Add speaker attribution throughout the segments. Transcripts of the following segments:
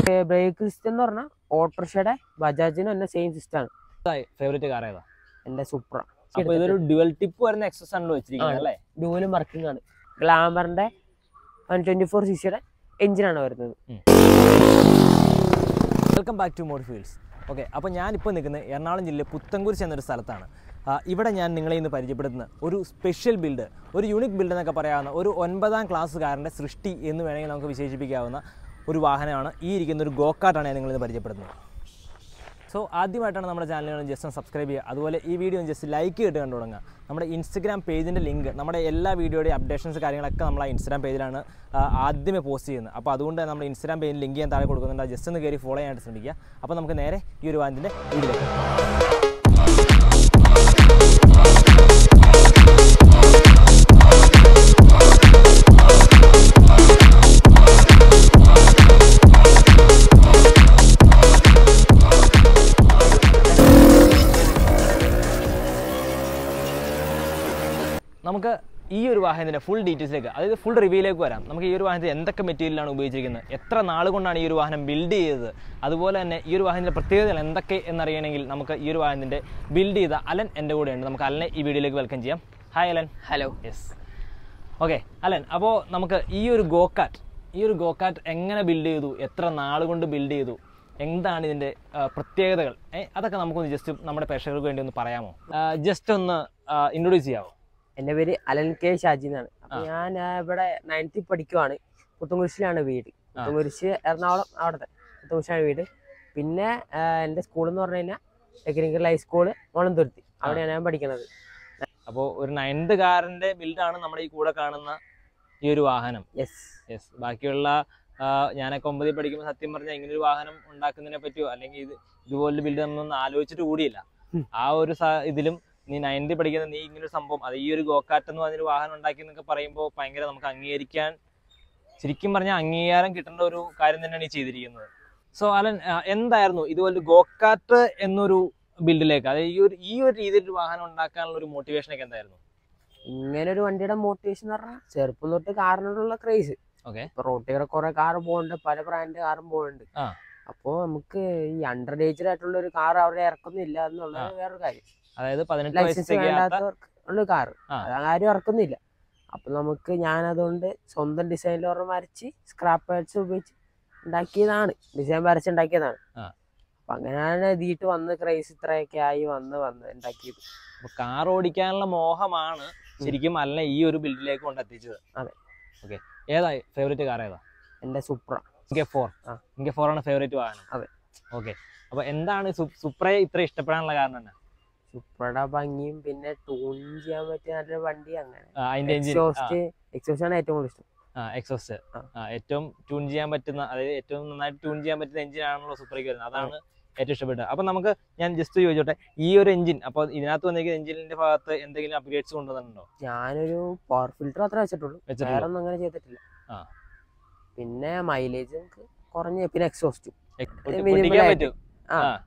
Speaker 1: Break system എന്ന് പറഞ്ഞാൽ ഓട്ടോറിക്ഷയുടെ ബജാജിനും എന്നെ സെയിം സിസ്റ്റം ആണ്
Speaker 2: ഫേവറേറ്റ് കാർ ഏതാ
Speaker 1: എന്റെ സൂപ്ര
Speaker 2: അപ്പൊ ഇതൊരു ഡുവൽ ടിപ്പ് വരുന്ന എക്സസ് ആണ് വെച്ചിരിക്കുന്നത്
Speaker 1: ആ.
Speaker 2: അല്ലേ
Speaker 1: ഡ്യൂലും വർക്കിംഗ് ആണ് ഗ്ലാമറിന്റെ വൺ ട്വന്റി ഫോർ സി സിയുടെ എഞ്ചിനാണ് വരുന്നത്
Speaker 2: welcome back to mod fields okay അപ്പോൾ ഞാനിപ്പോൾ നിൽക്കുന്നത് എറണാകുളം ജില്ലയിലെ പുത്തൻകുരിശ് എന്നൊരു സ്ഥലത്താണ് ആ, ഇവിടെ ഞാൻ നിങ്ങളെ ഇന്ന് പരിചയപ്പെടുത്തുന്ന ഒരു സ്പെഷ്യൽ ബിൽഡ് ഒരു യൂണിക് ബിൽഡ് എന്നൊക്കെ പറയാവുന്ന ഒരു ഒൻപതാം ക്ലാസ്സുകാരൻ്റെ സൃഷ്ടി എന്ന് വേണമെങ്കിൽ നമുക്ക് വിശേഷിപ്പിക്കാവുന്ന ഒരു വാഹനമാണ് ഈ ഇരിക്കുന്ന ഒരു ഗോക്കാട്ടാണ് ഞാൻ നിങ്ങളിന്ന് പരിചയപ്പെടുന്നത് സോ ആദ്യമായിട്ടാണ് നമ്മുടെ ചാനലുകൾ ജസ്റ്റ് ഒന്ന് സബ്സ്ക്രൈബ് ചെയ്യുക അതുപോലെ ഈ വീഡിയോ ജസ്റ്റ് ലൈക്ക് ചെയ്തിട്ട് കണ്ടു തുടങ്ങുക നമ്മുടെ ഇൻസ്റ്റഗ്രാം പേജിൻ്റെ ലിങ്ക് നമ്മുടെ എല്ലാ വീഡിയോയുടെയും അപ്ഡേഷൻസ് കാര്യങ്ങളൊക്കെ നമ്മൾ ആ ഇൻസ്റ്റാഗ്രാം പേജിലാണ് ആ, ആദ്യമേ പോസ്റ്റ് ചെയ്യുന്നത് അപ്പോൾ അതുകൊണ്ട് തന്നെ നമ്മുടെ ഇൻസ്റ്റാഗ്രാം പേജിൽ ലിങ്ക് ഞാൻ താഴെ കൊടുക്കുന്നുണ്ട് ജസ്റ്റ് ഒന്ന് കയറി ഫോളോ ചെയ്യാനായിട്ട് ശ്രമിക്കുക അപ്പോൾ നമുക്ക് നേരെ ഈ ഒരു വാഹനത്തിൻ്റെ വീഡിയോയിലേക്ക് നമുക്ക് ഈ ഒരു വാഹനത്തിൻ്റെ ഫുൾ ഡീറ്റെയിൽസിലേക്ക് അതായത് ഫുൾ റിവ്യൂയിലേക്ക് വരാം നമുക്ക് ഈ ഒരു വാഹനത്തിൽ എന്തൊക്കെ മെറ്റീരിയലാണ് ഉപയോഗിച്ചിരിക്കുന്നത് എത്ര നാൾ കൊണ്ടാണ് ഈ ഒരു വാഹനം ബിൽഡ് ചെയ്തത് അതുപോലെ തന്നെ ഈ ഒരു വാഹനത്തിൻ്റെ പ്രത്യേകതകൾ എന്തൊക്കെ എന്നറിയണമെങ്കിൽ നമുക്ക് ഈ ഒരു വാഹനത്തിൻ്റെ ബിൽഡ് ചെയ്ത അലൻ എൻ്റെ കൂടെയുണ്ട് നമുക്ക് അലനെ ഈ വീഡിയോയിലേക്ക് വെൽക്കം ചെയ്യാം hi Alan
Speaker 1: hello
Speaker 2: yes okay Alan അപ്പോൾ നമുക്ക് ഈ ഒരു ഗോക്കാറ്റ് ഈ ഒരു ഗോക്കാറ്റ് എങ്ങനെ ബിൽഡ് ചെയ്തു എത്ര നാൾ കൊണ്ട് ബിൽഡ് ചെയ്തു എന്താണ് ഇതിൻ്റെ ആ, പ്രത്യേകതകൾ ഏ, അതൊക്കെ നമുക്കൊന്ന് ജസ്റ്റ് നമ്മുടെ പ്രേക്ഷകർക്ക് വേണ്ടി ഒന്ന് പറയാമോ ജസ്റ്റ് ഒന്ന് ഇൻട്രൊഡ്യൂസ് ചെയ്യാമോ
Speaker 1: എന്റെ പേര് അലൻ കെ ഷാജി എന്നാണ് അപ്പൊ ഞാൻ ആ, ഇവിടെ നയൻത്തിൽ പഠിക്കുവാണ് പുത്തൻകുരിശിലാണ് വീട് പുത്തൻകുരിശ് എറണാകുളം അവിടുത്തെ പുത്തൻകുരിശാണ് വീട് പിന്നെ ആ, എന്റെ സ്കൂൾ എന്ന് പറഞ്ഞു കഴിഞ്ഞാൽ ടെക്നിക്കൽ ഹൈസ്കൂള് ഓണന്തുരുത്തി അവിടെയാണ് ഞാൻ പഠിക്കുന്നത്
Speaker 2: അപ്പോൾ ഒരു നയൻതുകാരൻ്റെ ബിൽഡാണ് നമ്മുടെ ഈ കൂടെ കാണുന്ന ഈ ഒരു വാഹനം
Speaker 1: യെസ്
Speaker 2: യെസ് ബാക്കിയുള്ള ആ, ഞാനൊക്കെ ഒമ്പതിൽ പഠിക്കുമ്പോൾ സത്യം പറഞ്ഞാൽ ഇങ്ങനെ ഒരു വാഹനം ഉണ്ടാക്കുന്നതിനെ പറ്റിയോ അല്ലെങ്കിൽ ഇത് ഇതുപോലൊരു ബിൽഡ് നമ്മളൊന്നും ആലോചിച്ചിട്ട് കൂടിയില്ല
Speaker 1: ഉം.
Speaker 2: ആ ഒരു സ- ഇതിലും നീ നയൻത്തിൽ പഠിക്കുന്ന നീ ഇങ്ങനെ ഒരു സംഭവം അത് ഈ ഒരു ഗോക്കാറ്റ് എന്ന് പറഞ്ഞൊരു വാഹനം ഉണ്ടാക്കി എന്നൊക്കെ പറയുമ്പോൾ ഭയങ്കര നമുക്ക് അംഗീകരിക്കാൻ ശരിക്കും പറഞ്ഞാൽ അംഗീകാരം കിട്ടേണ്ട ഒരു കാര്യം തന്നെയാണ് ഈ ചെയ്തിരിക്കുന്നത് സോ അലൻ ആ, എന്തായിരുന്നു ഇതുപോലെ ഗോക്കാറ്റ് എന്നൊരു ബിൽഡിലേക്ക് അതായത് ഈ ഒരു ഈ ഒരു രീതിയിൽ ഒരു വാഹനം ഉണ്ടാക്കാനുള്ള ഒരു മോട്ടിവേഷനൊക്കെ എന്തായിരുന്നു
Speaker 1: ഇങ്ങനെ ഒരു വണ്ടിയുടെ മോട്ടിവേഷൻ എന്ന് പറഞ്ഞാൽ ചെറുപ്പം തൊട്ട് കാറിനോടുള്ള ക്രേസ്
Speaker 2: ഓക്കെ
Speaker 1: ഇപ്പൊ റോട്ടിൽ കുറെ കാർ പോകുന്നുണ്ട് പല ബ്രാൻഡ് കാറും പോകുന്നുണ്ട്
Speaker 2: ആ.
Speaker 1: അപ്പോ നമുക്ക് ഈ അണ്ടർ ഏജ്ഡ് ആയിട്ടുള്ള ഒരു കാർ അവിടെ ഇറക്കുന്നില്ല എന്നുള്ളത് വേറൊരു കാര്യം
Speaker 2: അതായത് പതിനെട്ട്
Speaker 1: ലൈസൻസ്
Speaker 2: വയസ്സ് തികയാത്ത
Speaker 1: വേണ്ടാത്തവർക്ക് ഉള്ള കാർ
Speaker 2: ആ.
Speaker 1: അത് ആരും ഇറക്കുന്നില്ല അപ്പൊ നമുക്ക് ഞാൻ അതുകൊണ്ട് സ്വന്തം ഡിസൈനിൽ ഓർമ്മ വരച്ച് സ്ക്രാപ്പ് പാഡ്സ് ഉപയോഗിച്ച് ഉണ്ടാക്കിയതാണ് ഡിസൈൻ വരച്ചുണ്ടാക്കിയതാണ്
Speaker 2: ആ.
Speaker 1: അപ്പൊ അങ്ങനെയാണ് ഇതിട്ട് വന്ന് ക്രൈസ് ഇത്രയൊക്കെ ആയി വന്ന് വന്ന് ഉണ്ടാക്കിയത്
Speaker 2: അപ്പൊ കാർ ഓടിക്കാനുള്ള മോഹമാണ് ശരിക്കും അല്ല ഈ ഒരു ബിൽഡിലേക്ക് കൊണ്ടെത്തിച്ചത്
Speaker 1: അതെ.
Speaker 2: ഓക്കെ ഏതാ ഫേവറേറ്റ് കാർ ഏതാ
Speaker 1: എന്റെ സുപ്ര
Speaker 2: ഇൻകെ ഫോർ
Speaker 1: ആ.
Speaker 2: ഇൻകെ ഫോർ ആണ് ഫേവറേറ്റ് വാഹനം
Speaker 1: അതെ.
Speaker 2: ഓക്കെ അപ്പൊ എന്താണ് സു- സുപ്രയെ ഇത്ര ഇഷ്ടപ്പെടാനുള്ള കാരണം എന്നാ?
Speaker 1: സുപ്രയുടെ ഭംഗിയും പിന്നെ ട്യൂൺ ചെയ്യാൻ പറ്റിയ നല്ലൊരു വണ്ടി അങ്ങനെ
Speaker 2: ആ, അതിന്റെ എഞ്ചിൻ
Speaker 1: എക്സോസ്റ്റ് എക്സോസ്റ്റ് ആണ് ഏറ്റവും കൂടുതൽ ഇഷ്ടം
Speaker 2: എക്സോസ്റ്റ്
Speaker 1: ആ.
Speaker 2: ഏറ്റവും ട്യൂൺ ചെയ്യാൻ പറ്റുന്ന അതായത് ഏറ്റവും നന്നായിട്ട് ട്യൂൺ ചെയ്യാൻ പറ്റുന്ന എഞ്ചിൻ ആണല്ലോ സുപ്രയ്ക്ക് വരുന്നത് അതാണ് ഏറ്റവും ഇഷ്ടപ്പെട്ടത് അപ്പൊ നമുക്ക് ഞാൻ ജസ്റ്റ് ചോദിച്ചോട്ടെ ഈ ഒരു എഞ്ചിൻ അപ്പൊ ഇതിനകത്ത് വന്നിരിക്കുന്ന എഞ്ചിനിന്റെ ഭാഗത്ത് എന്തെങ്കിലും അപ്ഗ്രേഡ്സ് കൊണ്ടുവന്നിട്ടുണ്ടോ
Speaker 1: ഞാനൊരു പവർ ഫിൽറ്റർ മാത്രമേ വെച്ചിട്ടുള്ളൂ
Speaker 2: വെച്ചിട്ടുള്ളൂ
Speaker 1: വേറെ ഒന്നും അങ്ങനെ ചെയ്തിട്ടില്ല
Speaker 2: ആ.
Speaker 1: പിന്നെ മൈലേജ് കുറഞ്ഞ പിന്നെ എക്സോസ്റ്റ്
Speaker 2: എ- പൊട്ടി-
Speaker 1: minimal
Speaker 2: പൊട്ടിക്കാൻ
Speaker 1: ആയിട്ട്.
Speaker 2: പറ്റും
Speaker 1: ആ
Speaker 2: ആ.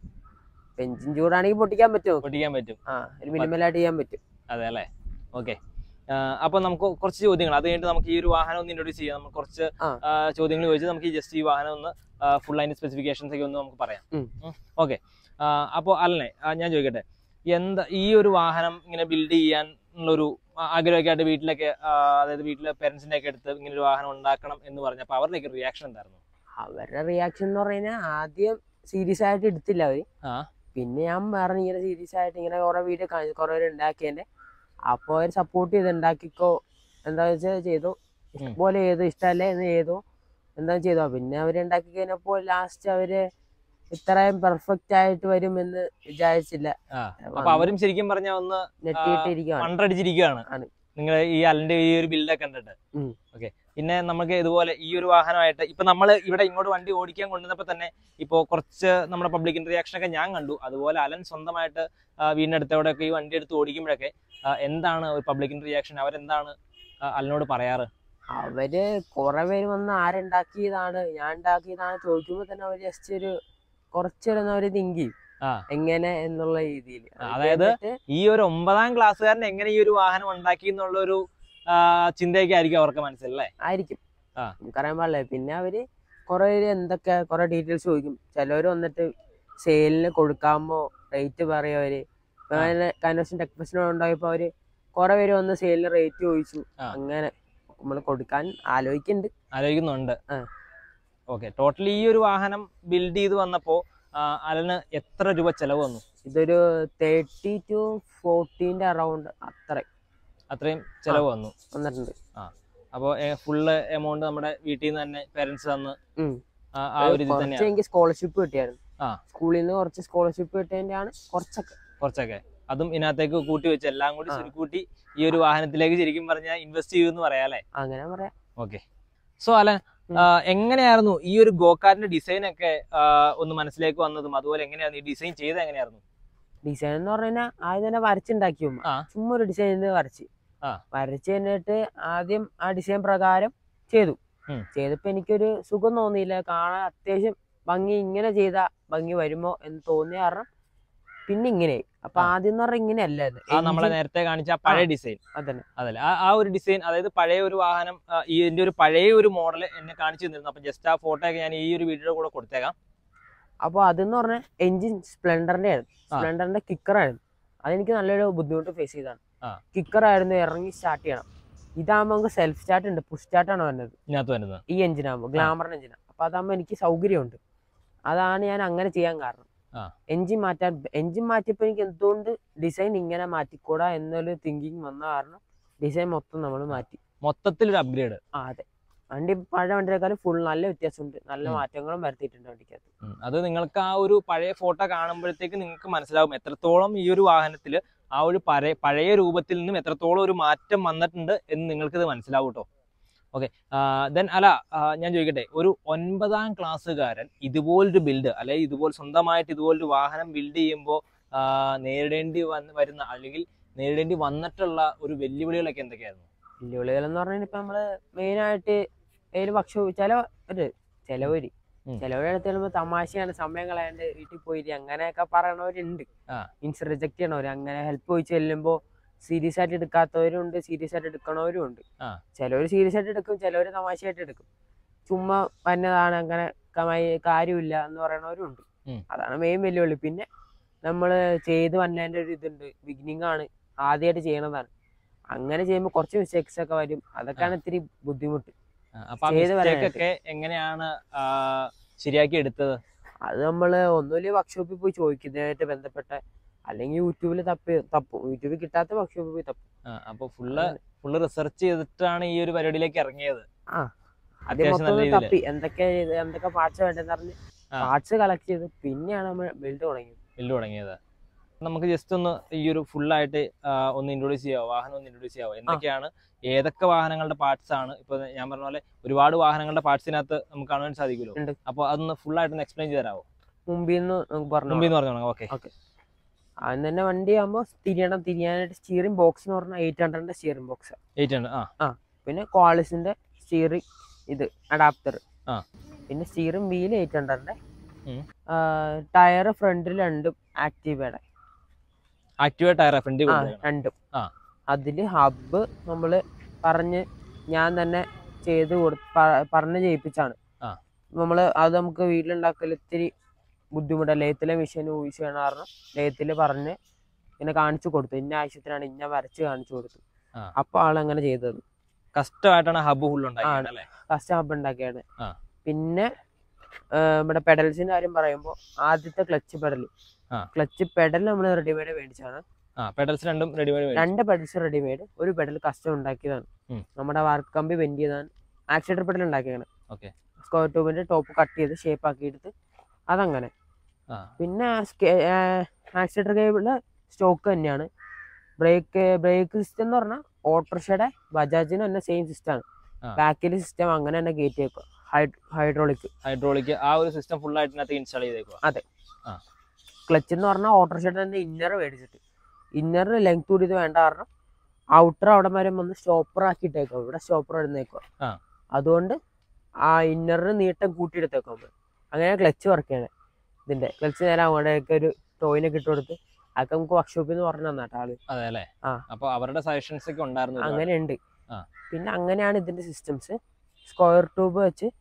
Speaker 1: എഞ്ചിൻ ചൂടാണെങ്കിൽ പൊട്ടിക്കാൻ പറ്റുമോ
Speaker 2: പൊട്ടിക്കാൻ പറ്റും
Speaker 1: ആ ഒരു മിനിമലായിട്ട് ചെയ്യാൻ പറ്റും
Speaker 2: അതെ അല്ലേ ഓക്കെ അപ്പൊ നമുക്ക് കുറച്ച് ചോദ്യങ്ങൾ അത് കഴിഞ്ഞിട്ട് നമുക്ക് ഈ ഒരു വാഹനം ഒന്ന് ഇൻട്രോഡ്യൂസ് ചെയ്യാം നമുക്ക് കുറച്ച്
Speaker 1: ആ.
Speaker 2: ആ, ചോദ്യങ്ങൾ ചോദിച്ച് നമുക്ക് ഈ ജസ്റ്റ് ഈ വാഹനം ഒന്ന് ഫുൾ അതിന്റെ സ്പെസിഫിക്കേഷൻസ് ഒക്കെ ഒന്ന് നമുക്ക് പറയാം
Speaker 1: ഉം.
Speaker 2: ഓക്കെ അപ്പോൾ അല്ലേ ഞാൻ ചോദിക്കട്ടെ എന്താ ഈ ഒരു വാഹനം ഇങ്ങനെ ബിൽഡ് ചെയ്യാൻ ഉള്ളൊരു ആ, ആഗ്രഹമൊക്കെ ആയിട്ട് വീട്ടിലൊക്കെ ആ, അതായത് വീട്ടിലെ പേരൻസിന്റെ ഒക്കെ അടുത്ത് ഇങ്ങനെ ഒരു വാഹനം ഉണ്ടാക്കണം എന്ന് പറഞ്ഞപ്പോൾ അവരുടെയൊക്കെ റിയാക്ഷൻ എന്തായിരുന്നു
Speaker 1: അവരുടെ റിയാക്ഷൻ എന്ന് പറഞ്ഞു കഴിഞ്ഞാൽ ആദ്യം സീരിയസ് ആയിട്ട് എടുത്തില്ല അവര്
Speaker 2: ആ
Speaker 1: പിന്നെ ഞാൻ പറഞ്ഞു ഇങ്ങനെ സീരിയസ് ആയിട്ട് ഇങ്ങനെ കുറെ വീഡിയോ കാണിച്ചു കുറെ പേര് ഉണ്ടാക്കിയതിന്റെ അപ്പോൾ അവർ സപ്പോർട്ട് ചെയ്ത് ഉണ്ടാക്കിക്കോ എന്താ വെച്ചാൽ ചെയ്തു ഇഷ്ടംപോലെ ചെയ്തു ഇഷ്ടമല്ലേ എന്ന് ചെയ്തു എന്താ ചെയ്തോ പിന്നെ അവര് ഉണ്ടാക്കി കഴിഞ്ഞപ്പോൾ ലാസ്റ്റ് അവര് ഇത്രയും പെർഫെക്റ്റ് ആയിട്ട് വരുമെന്ന് വിചാരിച്ചില്ല
Speaker 2: ആ അപ്പൊ അവരും ശരിക്കും പറഞ്ഞ ഒന്ന്
Speaker 1: നെട്ടിയിട്ടിരിക്കുകയാണ്
Speaker 2: മണ്ടടിച്ചിരിക്കുകയാണ്
Speaker 1: ആണ്.
Speaker 2: നിങ്ങൾ ഈ അലന്റെ ഈ ഒരു ബിൽഡൊക്കെ കണ്ടിട്ട്
Speaker 1: ഉം.
Speaker 2: ഓക്കെ പിന്നെ നമുക്ക് ഇതുപോലെ ഈ ഒരു വാഹനമായിട്ട് ഇപ്പൊ നമ്മൾ ഇവിടെ ഇങ്ങോട്ട് വണ്ടി ഓടിക്കാൻ കൊണ്ടുവന്നപ്പോ തന്നെ ഇപ്പോ കുറച്ച് നമ്മുടെ പബ്ലിക് റിയാക്ഷൻ ഒക്കെ ഞാൻ കണ്ടു അതുപോലെ അലൻ സ്വന്തമായിട്ട് ആ, വീടിനടുത്തവിടെയൊക്കെ ഈ വണ്ടി എടുത്ത് ഓടിക്കുമ്പോഴൊക്കെ ആ, എന്താണ് ഒരു പബ്ലിക് റിയാക്ഷൻ അവരെന്താണ് ആ, അലനോട് പറയാറ്
Speaker 1: അവര് കുറെ പേര് വന്ന് ആരുണ്ടാക്കിയതാണ് ഞാൻ ഉണ്ടാക്കിയതാണ് ചോദിക്കുമ്പോ തന്നെ അവര് ജസ്റ്റ് ഒരു കുറച്ചൊരു അവര് തിങ്ക് ചെയ്യും
Speaker 2: ആ.
Speaker 1: എങ്ങനെ എന്നുള്ള രീതിയിൽ
Speaker 2: ആ, അതായത് ഈ ഒരു ഒമ്പതാം ക്ലാസ്സുകാരൻ എങ്ങനെ ഈ ഒരു വാഹനം ഉണ്ടാക്കി എന്നുള്ള ഒരു ചിന്തയൊക്കെ ആയിരിക്കും അവർക്ക് മനസ്സിലല്ലേ
Speaker 1: ആയിരിക്കും
Speaker 2: ആ.
Speaker 1: നമുക്കറിയാൻ പാടില്ല പിന്നെ അവര് കുറെ പേര് എന്തൊക്കെ കുറെ ഡീറ്റെയിൽസ് ചോദിക്കും ചിലവർ വന്നിട്ട് സെയിലിന് കൊടുക്കാമോ റേറ്റ് പറയും അവര് കൈനോഷൻ ടെക് ഫെസ്റ്റിന് ഉണ്ടായപ്പോ അവര് കുറെ പേര് വന്ന് സെയിലിന് റേറ്റ് ചോദിച്ചു
Speaker 2: ആ.
Speaker 1: അങ്ങനെ നമ്മൾ കൊടുക്കാൻ ആലോചിക്കുന്നുണ്ട്
Speaker 2: ആലോചിക്കുന്നുണ്ട്
Speaker 1: ആ.
Speaker 2: ഓക്കെ ടോട്ടലി ഈ ഒരു വാഹനം ബിൽഡ് ചെയ്ത് വന്നപ്പോ ആ, അലന് എത്ര രൂപ ചെലവ് വന്നു
Speaker 1: ഇതൊരു തേർട്ടി ടു ഫോർട്ടീൻ്റെ അറൗണ്ട് അത്ര
Speaker 2: അത്രയും ചെലവ് വന്നു
Speaker 1: വന്നിട്ടുണ്ട്
Speaker 2: അപ്പോൾ ഫുള്ള് എമൗണ്ട് നമ്മുടെ വീട്ടിൽ നിന്ന് തന്നെ പേരൻസ് തന്ന്
Speaker 1: ഉം.
Speaker 2: ആ, ആ ഒരു ഇതിൽ
Speaker 1: കുറച്ച്
Speaker 2: തന്നെയാണ്
Speaker 1: എനിക്ക് സ്കോളർഷിപ്പ് കിട്ടിയായിരുന്നു
Speaker 2: ആ.
Speaker 1: സ്കൂളിൽ നിന്ന് കുറച്ച് സ്കോളർഷിപ്പ് കിട്ടിയതിൻ്റെയാണ് കുറച്ചൊക്കെ
Speaker 2: കുറച്ചൊക്കെ അതും ഇതിനകത്തേക്ക് കൂട്ടി വെച്ച് എല്ലാം കൂടി
Speaker 1: ആ.
Speaker 2: കൂട്ടി ഈ ഒരു വാഹനത്തിലേക്ക് ശരിക്കും പറഞ്ഞാൽ ഇൻവെസ്റ്റ് ചെയ്യുമെന്ന് പറയാം അല്ലേ
Speaker 1: അങ്ങനെ പറയാം
Speaker 2: ഓക്കെ സോ അലൻ
Speaker 1: ഉം.
Speaker 2: ആ, എങ്ങനെയായിരുന്നു ഈ ഒരു ഗോകാറിന്റെ ഡിസൈൻ ഒക്കെ ആ, ഒന്ന് മനസ്സിലേക്ക് വന്നതും അതുപോലെ എങ്ങനെയായിരുന്നു ഈ ഡിസൈൻ ചെയ്ത് എങ്ങനെയായിരുന്നു
Speaker 1: ഡിസൈൻ എന്ന് പറഞ്ഞു കഴിഞ്ഞാൽ ആദ്യം തന്നെ വരച്ചുണ്ടാക്കി ഉമ്മ
Speaker 2: ആ.
Speaker 1: ചുമ്മാ ഒരു ഡിസൈൻ വരച്ച്
Speaker 2: ആ.
Speaker 1: വരച്ച് കഴിഞ്ഞിട്ട് ആദ്യം ആ ഡിസൈൻ പ്രകാരം ചെയ്തു
Speaker 2: ഉം.
Speaker 1: ചെയ്തപ്പോ എനിക്കൊരു സുഖം തോന്നിയില്ല കാണാൻ അത്യാവശ്യം ഭംഗി ഇങ്ങനെ ചെയ്ത ഭംഗി വരുമോ എന്ന് തോന്നിയ കാരണം പിന്നെ ഇങ്ങനെ അപ്പൊ
Speaker 2: ആ.
Speaker 1: ആദ്യം എന്ന് പറഞ്ഞാൽ ഇങ്ങനെയല്ല ഇത്.
Speaker 2: ആ നമ്മളെ
Speaker 1: engine-
Speaker 2: നേരത്തെ കാണിച്ച ആ പഴയ ഡിസൈൻ
Speaker 1: അതന്നെ
Speaker 2: അതല്ലേ ആ ആ ഒരു ഡിസൈൻ അതായത് പഴയ ഒരു വാഹനം ആ, ഈ ഇതിന്റെ ഒരു പഴയ ഒരു മോഡൽ എന്നെ കാണിച്ചു തന്നിരുന്നു അപ്പൊ ജസ്റ്റ് ആ ഫോട്ടോ ഒക്കെ ഞാൻ ഈ ഒരു വീഡിയോയുടെ കൂടെ കൊടുത്തേക്കാം
Speaker 1: അപ്പൊ അതെന്ന് പറഞ്ഞാൽ എഞ്ചിൻ സ്പ്ലെൻഡറിന്റെ ആയിരുന്നു
Speaker 2: ആ.
Speaker 1: സ്പ്ലെൻഡറിന്റെ കിക്കർ ആയിരുന്നു അതെനിക്ക് നല്ലൊരു ബുദ്ധിമുട്ട് ഫേസ് ചെയ്താണ്
Speaker 2: ആ.
Speaker 1: കിക്കർ ആയിരുന്നു ഇറങ്ങി സ്റ്റാർട്ട് ചെയ്യണം ഇതാകുമ്പോൾ നമുക്ക് സെൽഫ് സ്റ്റാർട്ട് ഉണ്ട് പുഷ് സ്റ്റാർട്ടാണ് വരുന്നത്
Speaker 2: ഇതിനകത്ത് വരുന്നത്
Speaker 1: ഈ എഞ്ചിൻ ആകുമ്പോൾ ഗ്ലാമറിന്റെ എഞ്ചിൻ അപ്പൊ അതാകുമ്പോൾ എനിക്ക് സൗകര്യമുണ്ട് അതാണ് ഞാൻ അങ്ങനെ ചെയ്യാൻ കാരണം
Speaker 2: ആ.
Speaker 1: എഞ്ചിൻ മാറ്റാൻ എഞ്ചിൻ മാറ്റിയപ്പോൾ എനിക്ക് എന്തുകൊണ്ട് ഡിസൈൻ ഇങ്ങനെ മാറ്റിക്കൂടാ എന്നൊരു തിങ്കിങ് വന്ന കാരണം ഡിസൈൻ മൊത്തം നമ്മൾ മാറ്റി
Speaker 2: മൊത്തത്തിൽ ഒരു അപ്ഗ്രേഡ്
Speaker 1: ആ അതെ വണ്ടി പഴയ വണ്ടിയേക്കാളും ഫുൾ നല്ല വ്യത്യാസമുണ്ട് നല്ല
Speaker 2: ഉം.
Speaker 1: മാറ്റങ്ങളും വരുത്തിയിട്ടുണ്ട് വണ്ടിക്കകത്ത്
Speaker 2: അത് നിങ്ങൾക്ക് ആ ഒരു പഴയ ഫോട്ടോ കാണുമ്പോഴത്തേക്ക് നിങ്ങൾക്ക് മനസ്സിലാവും എത്രത്തോളം ഈ ഒരു വാഹനത്തിൽ ആ ഒരു പഴയ പഴയ രൂപത്തിൽ നിന്നും എത്രത്തോളം ഒരു മാറ്റം വന്നിട്ടുണ്ട് എന്ന് നിങ്ങൾക്ക് ഇത് മനസ്സിലാവും കേട്ടോ ഓക്കെ ദെൻ അല്ല ആ, ഞാൻ ചോദിക്കട്ടെ ഒരു ഒൻപതാം ക്ലാസ്സുകാരൻ ഇതുപോലൊരു ബിൽഡ് അല്ലെ ഇതുപോലെ സ്വന്തമായിട്ട് ഇതുപോലൊരു വാഹനം ബിൽഡ് ചെയ്യുമ്പോൾ നേരിടേണ്ടി വന്ന് വരുന്ന അല്ലെങ്കിൽ നേരിടേണ്ടി വന്നിട്ടുള്ള ഒരു വെല്ലുവിളികളൊക്കെ എന്തൊക്കെയായിരുന്നു
Speaker 1: വെല്ലുവിളികൾ എന്ന് പറഞ്ഞാൽ ഇപ്പൊ നമ്മള് മെയിൻ ആയിട്ട് ഏത് ഭക്ഷണം ചില ഒരു ചിലവര്
Speaker 2: ഉം.
Speaker 1: ചിലവരെ അടുത്ത് ചെല്ലുമ്പോൾ തമാശയാണ് സമയം കളയാണ്ട് വീട്ടിൽ പോയിട്ട് അങ്ങനെയൊക്കെ പറയണവരുണ്ട്
Speaker 2: ആ.
Speaker 1: മീൻസ് റിജക്ട് ചെയ്യണവര് അങ്ങനെ ഹെൽപ്പ് ചോദിച്ച് ചെല്ലുമ്പോൾ സീരിയസ് ആയിട്ട് എടുക്കാത്തവരും സീരിയസ് ആയിട്ട് എടുക്കണവരും ഉണ്ട്
Speaker 2: ആ.
Speaker 1: ചിലവര് സീരിയസ് ആയിട്ട് എടുക്കും ചിലവര് തമാശയായിട്ട് എടുക്കും ചുമ്മാ വന്നതാണ് അങ്ങനെ കമായി- കാര്യമില്ല എന്ന് പറയണവരും ഉണ്ട്
Speaker 2: ഉം.
Speaker 1: അതാണ് മെയിൻ വെല്ലുവിളി പിന്നെ നമ്മള് ചെയ്ത് വന്നതിന്റെ ഒരു ഇതുണ്ട് ബിഗിനിങ് ആണ് ആദ്യമായിട്ട് ചെയ്യണതാണ് അങ്ങനെ ചെയ്യുമ്പോൾ കുറച്ച് മിസ്റ്റേക്സ് ഒക്കെ വരും അതൊക്കെയാണ് ഇത്തിരി ബുദ്ധിമുട്ട്
Speaker 2: ആ, അപ്പൊ ആ
Speaker 1: ചെയ്ത്
Speaker 2: mistake
Speaker 1: വരാനായിട്ട്.
Speaker 2: ഒക്കെ എങ്ങനെയാണ് ആ, ശരിയാക്കി എടുത്തത്
Speaker 1: അത് നമ്മള് ഒന്നുമില്ല വർക്ക്ഷോപ്പിൽ പോയി ചോദിക്കുന്നതായിട്ട് ബന്ധപ്പെട്ട അല്ലെങ്കിൽ യൂട്യൂബിൽ തപ്പി തപ്പും യൂട്യൂബിൽ കിട്ടാത്ത വർക്ക്ഷോപ്പിൽ പോയി തപ്പും
Speaker 2: ആ, അപ്പൊ ഫുള്ള് ഫുള്ള് റിസർച്ച് ചെയ്തിട്ടാണ് ഈ ഒരു പരിപാടിയിലേക്ക് ഇറങ്ങിയത്
Speaker 1: ആ. ആദ്യം
Speaker 2: അത്യാവശ്യം
Speaker 1: മൊത്തം
Speaker 2: നല്ല
Speaker 1: ഒന്ന്
Speaker 2: രീതിയിൽ
Speaker 1: തപ്പി എന്തൊക്കെ ചെയ്ത് എന്തൊക്കെ പാർട്സ് വേണ്ടെന്ന് പറഞ്ഞ്
Speaker 2: ആ.
Speaker 1: പാർട്സ് കളക്ട് ചെയ്ത് പിന്നെയാണ് നമ്മൾ ബിൽഡ് തുടങ്ങിയത്
Speaker 2: ബില്ല് തുടങ്ങിയത് നമുക്ക് ജസ്റ്റ് ഒന്ന് ഈ ഒരു ഫുള്ളായിട്ട് ഒന്ന് ഇൻട്രൊഡ്യൂസ് ചെയ്യാവോ വാഹനം ഒന്ന് ഇൻട്രൊഡ്യൂസ് ചെയ്യാവോ എന്തൊക്കെയാണ് ഏതൊക്കെ വാഹനങ്ങളുടെ പാർട്സ് ആണ് ഇപ്പൊ ഞാൻ പറഞ്ഞ പോലെ ഒരുപാട് വാഹനങ്ങളുടെ പാർട്സിനകത്ത് നമുക്ക് കാണാൻ സാധിക്കുമല്ലോ
Speaker 1: ഉണ്ട്.
Speaker 2: അപ്പൊ അതൊന്ന് ഫുള്ളായിട്ട് ഒന്ന് എക്സ്പ്ലെയിൻ ചെയ്ത് തരാമോ
Speaker 1: മുമ്പിൽ നിന്ന് നമുക്ക് പറഞ്ഞു
Speaker 2: മുമ്പിൽ നിന്ന് പറഞ്ഞു ഓക്കെ
Speaker 1: ആദ്യം തന്നെ വണ്ടി ആകുമ്പോൾ തിരിയണം തിരിയാനായിട്ട് സ്റ്റിയറിംഗ് ബോക്സ് എന്ന് പറഞ്ഞാൽ എയ്റ്റ് ഹൺഡ്രഡിന്റെ സ്റ്റിയറിംഗ് ബോക്സ്
Speaker 2: എയ്റ്റ് ഹൺഡ്രഡ് ആ
Speaker 1: പിന്നെ ക്വാളിസിന്റെ സ്റ്റിയറിംഗ് ഇത് അഡാപ്റ്റർ
Speaker 2: ആ.
Speaker 1: പിന്നെ സ്റ്റിയറിംഗ് വീൽ എയ്റ്റ് ഹൺഡ്രഡിന്റെ
Speaker 2: ഉം.
Speaker 1: ടയർ ഫ്രണ്ടിൽ രണ്ടും ആക്റ്റീവയുടെ
Speaker 2: ആക്റ്റീവ് ടയർ ഫ്രണ്ട്
Speaker 1: ആ രണ്ടും
Speaker 2: ആ.
Speaker 1: അതില് ഹബ്ബ് നമ്മള് പറഞ്ഞ് ഞാൻ തന്നെ ചെയ്ത് കൊടു പ- പറഞ്ഞ് ചെയ്യിപ്പിച്ചാണ്
Speaker 2: ആ.
Speaker 1: നമ്മള് അത് നമുക്ക് വീട്ടിലുണ്ടാക്കൽ ഇത്തിരി ബുദ്ധിമുട്ടാണ് ലേത്തിലെ മെഷീൻ യൂസ് ചെയ്യണ കാരണം ലേത്തില് പറഞ്ഞ് ഇങ്ങനെ കാണിച്ചു കൊടുത്തു ഇന്ന ആവശ്യത്തിനാണ് ഇന്ന വരച്ച് കാണിച്ചു കൊടുത്തു
Speaker 2: ആ.
Speaker 1: അപ്പൊ ആളങ്ങനെ ചെയ്തത്
Speaker 2: കഷ്ടമായിട്ടാണ് ഹബ്ബ് ഫുൾ ഉണ്ടാക്കിയത് അല്ലേ
Speaker 1: ഫസ്റ്റ് ഹബ്ബ് ഉണ്ടാക്കിയാണ്
Speaker 2: ആ.
Speaker 1: പിന്നെ ആ, നമ്മുടെ പെഡൽസിന്റെ കാര്യം പറയുമ്പോൾ ആദ്യത്തെ ക്ലച്ച് പെഡൽ
Speaker 2: ആ.
Speaker 1: ക്ലച്ച് പെഡൽ നമ്മൾ റെഡിമെയ്ഡ് മേടിച്ചാണ്
Speaker 2: ആ പെഡൽസ് രണ്ടും റെഡിമെയ്ഡ്
Speaker 1: രണ്ട് പെഡൽസ് റെഡിമെയ്ഡ് ഒരു പെഡൽ കസ്റ്റം ഉണ്ടാക്കിയതാണ്
Speaker 2: ഉം.
Speaker 1: നമ്മുടെ വർക്ക് കമ്പി വെൻഡ് ചെയ്താണ് ആക്സിഡർ പെഡൽ ഉണ്ടാക്കിയാണ്
Speaker 2: ഓക്കെ
Speaker 1: സ്ക്വയർ ട്യൂബിന്റെ ടോപ്പ് കട്ട് ചെയ്ത് ഷേപ്പ് ആക്കി എടുത്ത് അതങ്ങനെ
Speaker 2: ആ.
Speaker 1: പിന്നെ ആക്സിഡർ കേബിള് സ്റ്റോക്ക് തന്നെയാണ് ബ്രേക്ക് ബ്രേക്ക് സിസ്റ്റം എന്ന് പറഞ്ഞാൽ ഓട്ടോറിക്ഷയുടെ ബജാജിന് തന്നെ സെയിം സിസ്റ്റമാണ്
Speaker 2: ആ.
Speaker 1: ബാക്കിൽ സിസ്റ്റം അങ്ങനെ തന്നെ കയറ്റി വെക്കുക ഹൈഡ്രോളിക്
Speaker 2: ഹൈഡ്രോളിക് ആ ഒരു സിസ്റ്റം ഫുൾ ആയിട്ട് ഇതിനകത്ത് ഇൻസ്റ്റാൾ ചെയ്തേക്കുക
Speaker 1: ക്ലച്ച് എന്ന് പറഞ്ഞാൽ ഓട്ടോറിക്ഷയുടെ തന്നെ ഇന്നർ മേടിച്ചിട്ട് ഇന്നറിന് ലെങ്ത് കൂടി ഇത് വേണ്ട കാരണം ഔട്ടർ അവിടെ വരെ വന്ന് സ്റ്റോപ്പർ ആക്കിയിട്ടേക്കും ഇവിടെ സ്റ്റോപ്പർ ഇടുന്നേക്കുക
Speaker 2: ആ.
Speaker 1: അതുകൊണ്ട് ആ ഇന്നറിന് നീട്ടം കൂട്ടിയെടുത്തേക്കും നമ്മൾ അങ്ങനെ ക്ലച്ച് വർക്ക് ചെയ്യണേ ഇതിന്റെ ക്ലച്ച് നേരെ അങ്ങോട്ടേക്ക് ഒരു ടോയിനൊക്കെ ഇട്ട് കൊടുത്ത് അതൊക്കെ നമുക്ക് വർക്ക്ഷോപ്പിൽ നിന്ന് പറഞ്ഞു തന്നാട്ടോ ആള്
Speaker 2: അതെ അല്ലേ
Speaker 1: ആ.
Speaker 2: അപ്പൊ അവരുടെ സജഷൻസ് ഒക്കെ ഉണ്ടായിരുന്നു ഒരുപാട്.
Speaker 1: അങ്ങനെ ഉണ്ട്
Speaker 2: ആ.
Speaker 1: പിന്നെ അങ്ങനെയാണ് ഇതിന്റെ സിസ്റ്റംസ് സ്ക്വയർ ട്യൂബ് വെച്ച്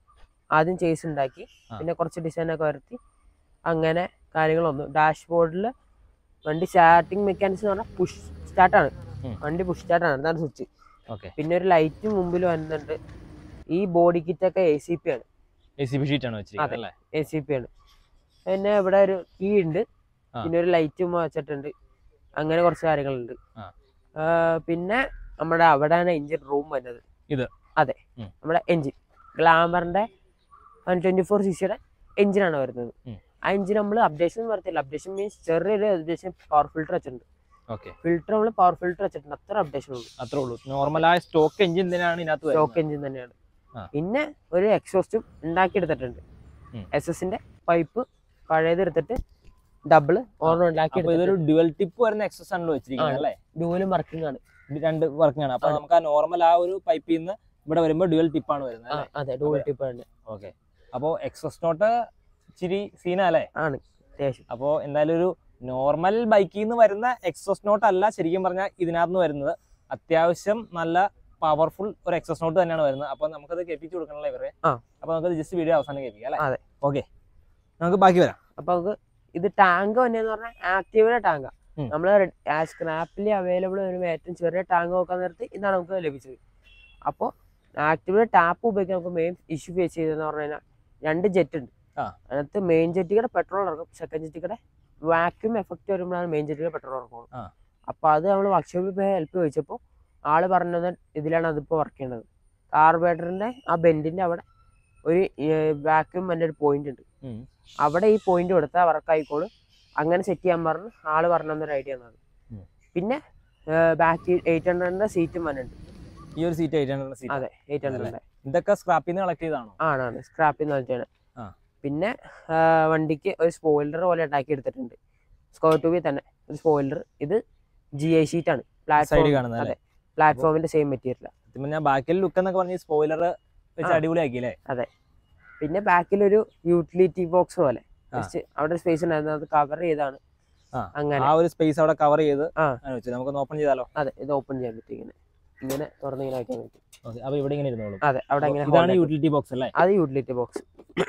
Speaker 1: ആദ്യം ചേസ് ഉണ്ടാക്കി
Speaker 2: ആ.
Speaker 1: പിന്നെ കുറച്ച് ഡിസൈനൊക്കെ വരുത്തി അങ്ങനെ കാര്യങ്ങളൊന്നും ഡാഷ്ബോർഡിൽ വണ്ടി സ്റ്റാർട്ടിങ് മെക്കാനിസം എന്ന് പറഞ്ഞാൽ പുഷ് സ്റ്റാർട്ടാണ്
Speaker 2: ഉം.
Speaker 1: വണ്ടി പുഷ് സ്റ്റാർട്ടാണ് അതാണ് സ്വിച്ച്
Speaker 2: ഓക്കെ
Speaker 1: പിന്നെ ഒരു ലൈറ്റ് മുമ്പിൽ വരുന്നുണ്ട് ഈ ബോഡി കിറ്റൊക്കെ എ സി പി ആണ്
Speaker 2: എ സി ബി ഷീറ്റ് ആണ് വെച്ചിരിക്കുന്നത്
Speaker 1: അതെ.
Speaker 2: അല്ലേ
Speaker 1: എ സി പി ആണ് പിന്നെ ഇവിടെ ഒരു കീ ഉണ്ട്
Speaker 2: ആ.
Speaker 1: പിന്നെ ഒരു ലൈറ്റും വെച്ചിട്ടുണ്ട് അങ്ങനെ കുറച്ച് കാര്യങ്ങളുണ്ട്
Speaker 2: ആ.
Speaker 1: ആ, പിന്നെ നമ്മുടെ അവിടെയാണ് എഞ്ചിൻ റൂം വരുന്നത്
Speaker 2: ഇത്?
Speaker 1: അതെ
Speaker 2: ഉം.
Speaker 1: നമ്മുടെ എഞ്ചിൻ ഗ്ലാമറിന്റെ വൺ ട്വന്റി ഫോർ സി സിയുടെ എഞ്ചിനാണ് വരുന്നത്
Speaker 2: ഉം.
Speaker 1: ആ എഞ്ചിൻ നമ്മൾ അപ്ഡേഷൻ വരത്തില്ല അപ്ഡേഷൻ മീൻസ് ചെറിയൊരു അപ്ഡേഷൻ പവർ ഫിൽറ്റർ വെച്ചിട്ടുണ്ട്
Speaker 2: ഓക്കെ
Speaker 1: ഫിൽറ്റർ നമ്മൾ പവർ ഫിൽറ്റർ വെച്ചിട്ടുണ്ട് അത്ര അപ്ഡേഷൻ ഉള്ളൂ
Speaker 2: അത്രേ ഉള്ളൂ നോർമലായ സ്റ്റോക്ക് എഞ്ചിൻ തന്നെയാണ് ഇതിനകത്ത്
Speaker 1: സ്റ്റോക്ക്
Speaker 2: വരുന്നത്
Speaker 1: എഞ്ചിൻ തന്നെയാണ്
Speaker 2: ആ.
Speaker 1: പിന്നെ ഒരു എക്സോസ്റ്റും ഉണ്ടാക്കിയെടുത്തിട്ടുണ്ട്
Speaker 2: ഉം.
Speaker 1: എസ് എസിന്റെ പൈപ്പ് പഴയത് എടുത്തിട്ട് ഡബിൾ ഓർമ്മ ഉണ്ടാക്കി
Speaker 2: അപ്പൊ ഇതൊരു ഡ്യുവൽ ടിപ്പ് വരുന്ന എക്സസ് ആണല്ലോ വെച്ചിരിക്കുന്നത്
Speaker 1: ആണ്.
Speaker 2: അല്ലേ
Speaker 1: ഡൂലും വർക്കിംഗ് ആണ്
Speaker 2: ഇത് രണ്ട് വർക്കിംഗ് ആണ് അപ്പൊ
Speaker 1: ആണ്.
Speaker 2: നമുക്ക് ആ നോർമൽ ആ ഒരു പൈപ്പിൽ നിന്ന് ഇവിടെ വരുമ്പോൾ ഡ്യുവൽ ടിപ്പ് ആണ് വരുന്നത്
Speaker 1: ആ,
Speaker 2: അല്ലേ
Speaker 1: അതെ ഡൂൽ ടിപ്പ് ആണ്
Speaker 2: ഓക്കെ അപ്പോ എക്സസ് നോട്ട് ഇച്ചിരി സീന അല്ലേ
Speaker 1: ആണ് അത്യാവശ്യം
Speaker 2: അപ്പോ എന്തായാലും ഒരു നോർമൽ ബൈക്കിൽ നിന്ന് വരുന്ന എക്സോസ് നോട്ട് അല്ല ശരിക്കും പറഞ്ഞാൽ ഇതിനകത്ത് നിന്ന് വരുന്നത് അത്യാവശ്യം നല്ല പവർഫുൾ ഒരു എക്സോസ് നോട്ട് തന്നെയാണ് വരുന്നത് അപ്പൊ നമുക്കത് കേൾപ്പിച്ചു കൊടുക്കണല്ലോ ഇവരെ
Speaker 1: ആ.
Speaker 2: അപ്പൊ നമുക്ക് ജസ്റ്റ് വീഡിയോ അവസാനം കേൾപ്പിക്കാം അല്ലേ
Speaker 1: അതെ.
Speaker 2: ഓക്കെ നമുക്ക് ബാക്കി വരാം
Speaker 1: അപ്പൊ നമുക്ക് ഇത് ടാങ്ക് തന്നെയെന്ന് പറഞ്ഞാൽ ആക്റ്റീവിന്റെ ടാങ്കാ
Speaker 2: ഉം.
Speaker 1: നമ്മള് സ്ക്രാപ്പിൽ അവൈലബിൾ വരുമ്പോൾ ഏറ്റവും ചെറിയ ടാങ്ക് നോക്കാൻ നേരത്ത് ഇതാണ് നമുക്ക് ലഭിച്ചത് അപ്പോൾ ആക്റ്റീവിന്റെ ടാപ്പ് ഉപയോഗിക്കാൻ നമുക്ക് മെയിൻ ഇഷ്യൂ ഫേസ് ചെയ്തതെന്ന് പറഞ്ഞു കഴിഞ്ഞാൽ രണ്ട് ജെറ്റ് ഉണ്ട്
Speaker 2: ആ.
Speaker 1: അതിനകത്ത് മെയിൻ ജെറ്റിയുടെ പെട്രോൾ ഇറക്കും സെക്കൻഡ് ജെറ്റിയുടെ വാക്യൂം എഫക്റ്റ് വരുമ്പോഴാണ് മെയിൻ ജെറ്റിയുടെ പെട്രോൾ ഇറക്കുള്ളൂ
Speaker 2: ആ.
Speaker 1: അപ്പൊ അത് നമ്മൾ വർക്ക്ഷോപ്പിൽ പോയി ഹെൽപ്പ് ചോദിച്ചപ്പോൾ ആള് പറഞ്ഞത് ഇതിലാണ് അതിപ്പോൾ വർക്ക് ചെയ്യേണ്ടത് കാർബേറ്ററിന്റെ ആ ബെൻഡിന്റെ അവിടെ ഒരു വാക്യൂം എൻ്റെ ഒരു പോയിന്റ് ഉണ്ട്
Speaker 2: ഉം.
Speaker 1: അവിടെ ഈ പോയിന്റ് കൊടുത്താൽ വർക്ക് ആയിക്കോളും അങ്ങനെ സെറ്റ് ചെയ്യാൻ പറഞ്ഞ് ആള് പറഞ്ഞു തന്നൊരു ഐഡിയ ആണ്
Speaker 2: ഉം.
Speaker 1: പിന്നെ ബാക്ക് എയ്റ്റ് ഹൺഡ്രഡിന്റെ സീറ്റും വന്നിട്ടുണ്ട്
Speaker 2: ഈ ഒരു സീറ്റ് എയ്റ്റ് ഹൺഡ്രഡ് സീറ്റ്
Speaker 1: അതെ എയ്റ്റ് ഹൺഡ്രഡിന്റെ
Speaker 2: ഇതൊക്കെ സ്ക്രാപ്പിൽ നിന്ന് കളക്ട് ചെയ്താണോ
Speaker 1: ആണാണ് സ്ക്രാപ്പിൽ നിന്ന് വെച്ചാണ്
Speaker 2: ആ.
Speaker 1: പിന്നെ ആ, വണ്ടിക്ക് ഒരു സ്പോയിലർ പോലെ ഉണ്ടാക്കി എടുത്തിട്ടുണ്ട് സ്കോർ ടു തന്നെ ഒരു സ്പോയിലർ ഇത് ജി ഐ ഷീറ്റ് ആണ്
Speaker 2: സൈഡിൽ കാണുന്നത് അല്ലേ
Speaker 1: അതെ പ്ലാറ്റ്ഫോമിന്റെ സെയിം മെറ്റീരിയൽ
Speaker 2: സത്യം ഞാൻ ബാക്കിൽ ലുക്ക് എന്നൊക്കെ പറഞ്ഞ് സ്പോയിലർ വെച്ച്
Speaker 1: ആ.
Speaker 2: അടിപൊളിയാക്കി അല്ലേ
Speaker 1: പിന്നെ ബാക്കിലൊരു യൂട്ടിലിറ്റി ബോക്സ് പോലെ
Speaker 2: ആ.
Speaker 1: ജസ്റ്റ് അവിടെ സ്പേസ് ഉണ്ടായിരുന്നു അത് കവർ ചെയ്താണ്
Speaker 2: ആ.
Speaker 1: അങ്ങനെ
Speaker 2: ആ ഒരു സ്പേസ് അവിടെ കവർ ചെയ്ത്
Speaker 1: ആ.
Speaker 2: ആണ് വെച്ചത് നമുക്ക് ഓപ്പൺ ചെയ്താലോ
Speaker 1: അതെ ഇത് ഓപ്പൺ ചെയ്യാൻ പറ്റും ഇങ്ങനെ ഇങ്ങനെ തുറന്ന് ഇങ്ങനെ ആക്കാൻ പറ്റും
Speaker 2: ഓക്കെ അപ്പൊ ഇവിടെ ഇങ്ങനെ ഇരുന്നോളൂ
Speaker 1: അതെ അവിടെ ഇങ്ങനെ
Speaker 2: ഇതാണ്
Speaker 1: hold ആക്കി.
Speaker 2: യൂട്ടിലിറ്റി ബോക്സ് അല്ലേ
Speaker 1: അത് യൂട്ടിലിറ്റി ബോക്സ്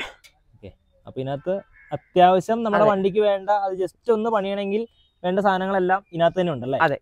Speaker 2: അപ്പൊ ഇതിനകത്ത് അത്യാവശ്യം നമ്മുടെ
Speaker 1: അതെ.
Speaker 2: വണ്ടിക്ക് വേണ്ട അത് ജസ്റ്റ് ഒന്ന് പണിയണമെങ്കിൽ വേണ്ട സാധനങ്ങളെല്ലാം ഇതിനകത്ത് തന്നെ ഉണ്ടല്ലേ
Speaker 1: അതെ.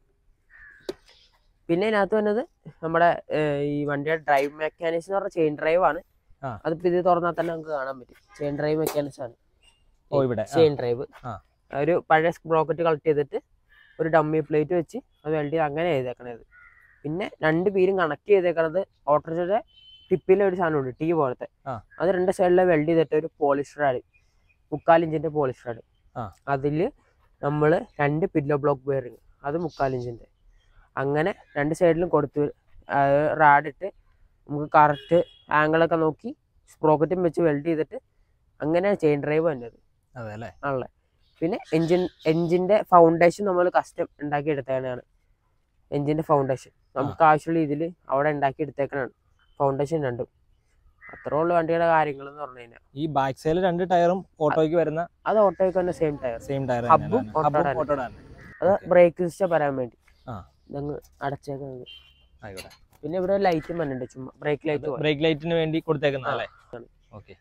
Speaker 1: പിന്നെ ഇതിനകത്ത് വന്നത് നമ്മുടെ ഏർ, ഈ വണ്ടിയുടെ ഡ്രൈവ് മെക്കാനിക്സ് എന്ന് പറഞ്ഞ ചെയിൻ ഡ്രൈവ് ആണ്
Speaker 2: ആ.
Speaker 1: അതിപ്പോ ഇത് തുറന്നാൽ തന്നെ നമുക്ക് കാണാൻ പറ്റും ചെയിൻ ഡ്രൈവ് മെക്കാനിക്സ് ആണ്
Speaker 2: ഓ ഇവിടെ ആ.
Speaker 1: ചെയിൻ ഡ്രൈവ്
Speaker 2: ആ.
Speaker 1: ഒരു പഴയ ബ്രോക്കറ്റ് കളക്ട് ചെയ്തിട്ട് ഒരു ഡമ്മി പ്ലേറ്റ് വെച്ച് അത് വെൽഡ് ചെയ്ത് അങ്ങനെ ചെയ്തേക്കണത് പിന്നെ രണ്ട് പേരും കണക്ട് ചെയ്തേക്കണത് ഓട്ടോറിക്ഷയുടെ ടിപ്പിലെ ഒരു സാധനമുണ്ട് ടീ പോലത്തെ
Speaker 2: ആ.
Speaker 1: അത് രണ്ട് സൈഡിലെ വെൽഡ് ചെയ്തിട്ട് ഒരു പോളിസ്റ്റർ ആഡ് മുക്കാൽ ഇഞ്ചിന്റെ പോളിസ്റ്റർ ആഡ്
Speaker 2: ആ.
Speaker 1: അതില് നമ്മൾ രണ്ട് പില്ലോ ബ്ലോക്ക് ബെയറിങ് അത് മുക്കാൽ ഇഞ്ചിന്റെ അങ്ങനെ രണ്ട് സൈഡിലും കൊടുത്ത് റാഡിട്ട് നമുക്ക് കറക്റ്റ് ആംഗിളൊക്കെ നോക്കി സ്പ്രോക്കറ്റും വെച്ച് വെൽഡ് ചെയ്തിട്ട് അങ്ങനെ ചെയിൻ ഡ്രൈവ് വന്നത്
Speaker 2: അതെ അല്ലേ
Speaker 1: ആണല്ലേ പിന്നെ എഞ്ചിൻ എഞ്ചിന്റെ ഫൗണ്ടേഷൻ നമ്മൾ കസ്റ്റം ഉണ്ടാക്കി എടുത്തേക്കണതാണ് എഞ്ചിന്റെ ഫൗണ്ടേഷൻ നമുക്ക് ആവശ്യമുള്ള ഇതിൽ അവിടെ ഉണ്ടാക്കി എടുത്തേക്കണാണ് ഫൗണ്ടേഷൻ രണ്ടും അത്രേ ഉള്ളു വണ്ടിയുടെ കാര്യങ്ങൾ എന്ന് പറഞ്ഞു കഴിഞ്ഞാൽ
Speaker 2: ഈ ബാക്ക് സൈഡിൽ രണ്ട് ടയറും ഓട്ടോയ്ക്ക് വരുന്ന
Speaker 1: അത് ഓട്ടോയ്ക്ക് തന്നെ സെയിം ടയർ
Speaker 2: സെയിം ടയർ
Speaker 1: ഹബ്ബും ഓട്ടോയുടെ തന്നെ.
Speaker 2: ഓട്ടോയുടെ തന്നെ
Speaker 1: അത്
Speaker 2: Okay.
Speaker 1: ബ്രേക്ക് സിസ്റ്റം വരാൻ വേണ്ടി
Speaker 2: ആ.
Speaker 1: ഇതങ്ങ് അടച്ചേക്കുന്നത്
Speaker 2: ആയിക്കോട്ടെ
Speaker 1: പിന്നെ ഇവിടെ ലൈറ്റും വന്നിട്ടുണ്ട് ചുമ്മാ ബ്രേക്ക് ലൈറ്റ് പോലെ
Speaker 2: ബ്രേക്ക് ലൈറ്റിന് വേണ്ടി കൊടുത്തേക്കുന്ന
Speaker 1: ആ.
Speaker 2: അല്ലേ
Speaker 1: ആണ്.
Speaker 2: ഓക്കെ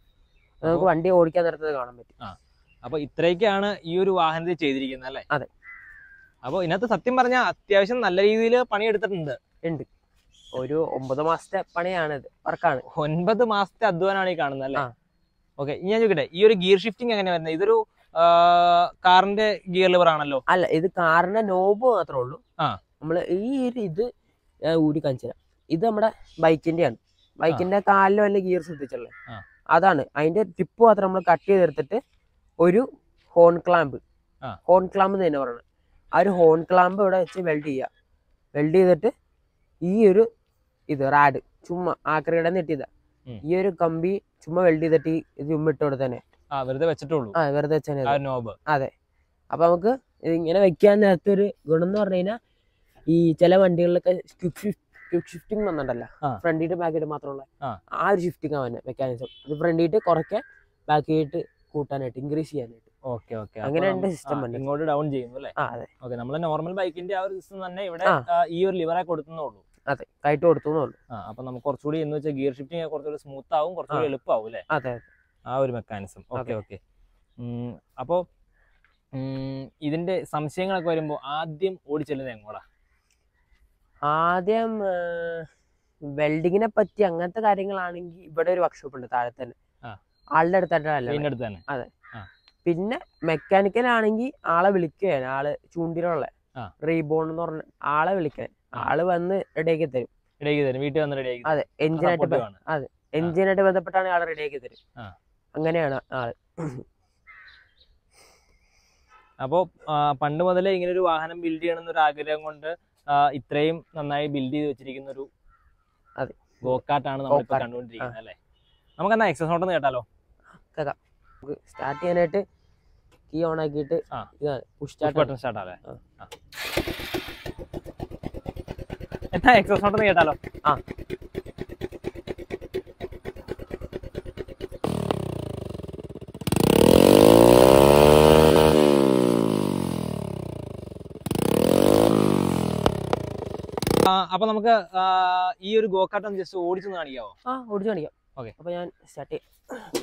Speaker 1: അത് നമുക്ക് വണ്ടി ഓടിക്കാൻ നേരത്തെ കാണാൻ പറ്റും
Speaker 2: അപ്പൊ ഇത്രയൊക്കെയാണ് ഈ ഒരു വാഹനത്തിൽ ചെയ്തിരിക്കുന്നത് അല്ലേ
Speaker 1: അതെ.
Speaker 2: അപ്പൊ ഇതിനകത്ത് സത്യം പറഞ്ഞാൽ അത്യാവശ്യം നല്ല രീതിയിൽ പണിയെടുത്തിട്ടുണ്ട്
Speaker 1: ഉണ്ട് ഒരു ഒമ്പത് മാസത്തെ പണിയാണിത് വർക്കാണ്
Speaker 2: ഒൻപത് മാസത്തെ അധ്വാനാണ് ഈ കാണുന്നത് അല്ലേ
Speaker 1: ആ.
Speaker 2: ഓക്കെ ഞാൻ ചോദിക്കട്ടെ ഈ ഒരു ഗിയർ ഷിഫ്റ്റിംഗ് എങ്ങനെ വരുന്നത് ഇതൊരു ആ, കാറിന്റെ ഗിയർ ലിവർ ആണല്ലോ
Speaker 1: അല്ല ഇത് കാറിന്റെ നോബ് മാത്രമേ ഉള്ളൂ
Speaker 2: ആ.
Speaker 1: നമ്മള് ഈ ഒരു ഇത് ഞാൻ ഊരി കാണിച്ചു തരാം ഇത് നമ്മുടെ ബൈക്കിന്റെ ആണ് ബൈക്കിന്റെ കാലിലും അതിന്റെ ഗിയർ ശ്രദ്ധിച്ചല്ലേ
Speaker 2: ആ.
Speaker 1: അതാണ് അതിന്റെ ടിപ്പ് മാത്രം നമ്മൾ കട്ട് ചെയ്തെടുത്തിട്ട് ഒരു ഹോൺ ക്ലാമ്പ്
Speaker 2: ആ.
Speaker 1: ഹോൺ ക്ലാമ്പ് എന്ന് തന്നെ പറയുന്നത് ആ ഒരു ഹോൺ ക്ലാമ്പ് ഇവിടെ വെച്ച് വെൽഡ് ചെയ്യുക വെൽഡ് ചെയ്തിട്ട് ഈ ഒരു ഇത് റാഡ് ചുമ്മാ ആക്രിയുടെ നെട്ടിയതാ
Speaker 2: ഉം.
Speaker 1: ഈ ഒരു കമ്പി ചുമ്മാ വെൽഡ് ചെയ്തിട്ട് ഈ ഇത് ചുമ്മാ ഇട്ട് കൊടുത്തന്നെ
Speaker 2: ആ വെറുതെ വെച്ചിട്ടുള്ളൂ
Speaker 1: ആ വെറുതെ വെച്ചാൽ
Speaker 2: ആ നോബ്
Speaker 1: അപ്പൊ നമുക്ക് ഇങ്ങനെ വെക്കാൻ നേരത്തെ ഒരു ഗുണം എന്ന് പറഞ്ഞു കഴിഞ്ഞാൽ ഈ ചില വണ്ടികളിലൊക്കെ ക്വിക്ക് ഷിഫ്റ്റ് ക്വിക്ക് ഷിഫ്റ്റിംഗ് വന്നിട്ടല്ല
Speaker 2: ആ.
Speaker 1: ഫ്രണ്ടിട്ട് ബാക്കിട്ട് മാത്രമുള്ള
Speaker 2: ആ.
Speaker 1: ആ ഒരു ഷിഫ്റ്റിംഗ് ആവാൻ മെക്കാനിസം ഇത് ഫ്രണ്ടിട്ട് കുറയ്ക്കാൻ ബാക്കിയിട്ട് കൂട്ടാനായിട്ട് ഇൻക്രീസ് ചെയ്യാനായിട്ട്
Speaker 2: ഓക്കെ ഓക്കെ
Speaker 1: അങ്ങനെ ഉണ്ട് system ഉണ്ട്.
Speaker 2: ഇങ്ങോട്ട് ഡൗൺ ചെയ്യുന്നു അല്ലേ
Speaker 1: ആ അതെ
Speaker 2: ഓക്കെ നമ്മളെ നോർമൽ ബൈക്കിന്റെ ആ ഒരു സിസ്റ്റം തന്നെ ഇവിടെ
Speaker 1: ആ.
Speaker 2: ആ, ഈ ഒരു ലിവറെ കൊടുത്തുന്നുള്ളൂ
Speaker 1: അതെ കയറ്റ് കൊടുത്തു എന്നുള്ളൂ
Speaker 2: ആ അപ്പൊ നമുക്ക് കുറച്ചുകൂടി എന്ന് വെച്ചാൽ ഗിയർ ഷിഫ്റ്റിംഗ് കുറച്ചുകൂടി സ്മൂത്ത് ആവും കുറച്ചുകൂടി
Speaker 1: ആ.
Speaker 2: എളുപ്പമാവും അല്ലേ
Speaker 1: അതെ
Speaker 2: ആ ഒരു മെക്കാനിസം ഓക്കെ
Speaker 1: അതെ.
Speaker 2: ഓക്കെ അപ്പോൾ ഇതിന്റെ സംശയങ്ങളൊക്കെ വരുമ്പോൾ ആദ്യം ഓടിച്ചെല്ലുന്നത് എങ്ങോട്ടാ
Speaker 1: ആദ്യം വെൽഡിങ്ങിനെ പറ്റി അങ്ങനത്തെ കാര്യങ്ങളാണെങ്കിൽ ഇവിടെ ഒരു വർക്ക്ഷോപ്പ് ഉണ്ട് താഴെ തന്നെ
Speaker 2: ആ.
Speaker 1: ആളുടെ അടുത്തായിട്ടല്ല
Speaker 2: ഇതിന്റെ അടുത്ത് തന്നെ
Speaker 1: പിന്നെ മെക്കാനിക്കൽ ആണെങ്കിൽ ആളെ വിളിക്കുകയാണ് ആള് ചൂണ്ടിലുള്ള
Speaker 2: ആ.
Speaker 1: റീബോൺ എന്ന് പറഞ്ഞ ആളെ വിളിക്കാൻ
Speaker 2: ആ.
Speaker 1: ആള് വന്ന് റെഡിയാക്കി തരും
Speaker 2: റെഡിയാക്കി തരും വീട്ടിൽ വന്ന് റെഡിയാക്കി
Speaker 1: അതെ എഞ്ചിനായിട്ട്
Speaker 2: Supportive ആണ്.
Speaker 1: എഞ്ചിനായിട്ട് ബന്ധപ്പെട്ടാണ് ആളെ റെഡിയാക്കി തരും
Speaker 2: ആ.
Speaker 1: അങ്ങനെയാണ് ആള്
Speaker 2: അപ്പോൾ പണ്ട് മുതലേ ഇങ്ങനെ ഒരു വാഹനം ബിൽഡ് ചെയ്യണം എന്നൊരു ആഗ്രഹം കൊണ്ട് ആ, ഇത്രയും നന്നായി ബിൽഡ് ചെയ്ത് വെച്ചിരിക്കുന്ന ഒരു
Speaker 1: അതെ.
Speaker 2: ഗോക്കാട്ടാണ് നമ്മളിപ്പോൾ
Speaker 1: Go-kart.
Speaker 2: കണ്ടുകൊണ്ടിരിക്കുന്നത് അല്ലേ നമുക്ക് എന്നാ എക്സസ് നോട്ടൊന്ന് കേട്ടാലോ
Speaker 1: സ്റ്റാർട്ട് ചെയ്യാനായിട്ട് കീ ഓൺ ആക്കിയിട്ട്
Speaker 2: ആ.
Speaker 1: ഇതാണ് push
Speaker 2: push
Speaker 1: start
Speaker 2: button start ആവേ
Speaker 1: ആ.
Speaker 2: ആ. എന്നാ എക്സസ് നോട്ടൊന്ന് കേട്ടാലോ
Speaker 1: ആ.
Speaker 2: ആ, അപ്പൊ നമുക്ക് ആ, ഈ ഒരു ഗോക്കാട്ടം ജസ്റ്റ് ഓടിച്ചു കാണിക്കാവോ
Speaker 1: ആ ഓടിച്ചു കാണിക്കാം
Speaker 2: Okay.
Speaker 1: അപ്പൊ ഞാൻ സ്റ്റാർട്ട് ചെയ്യാം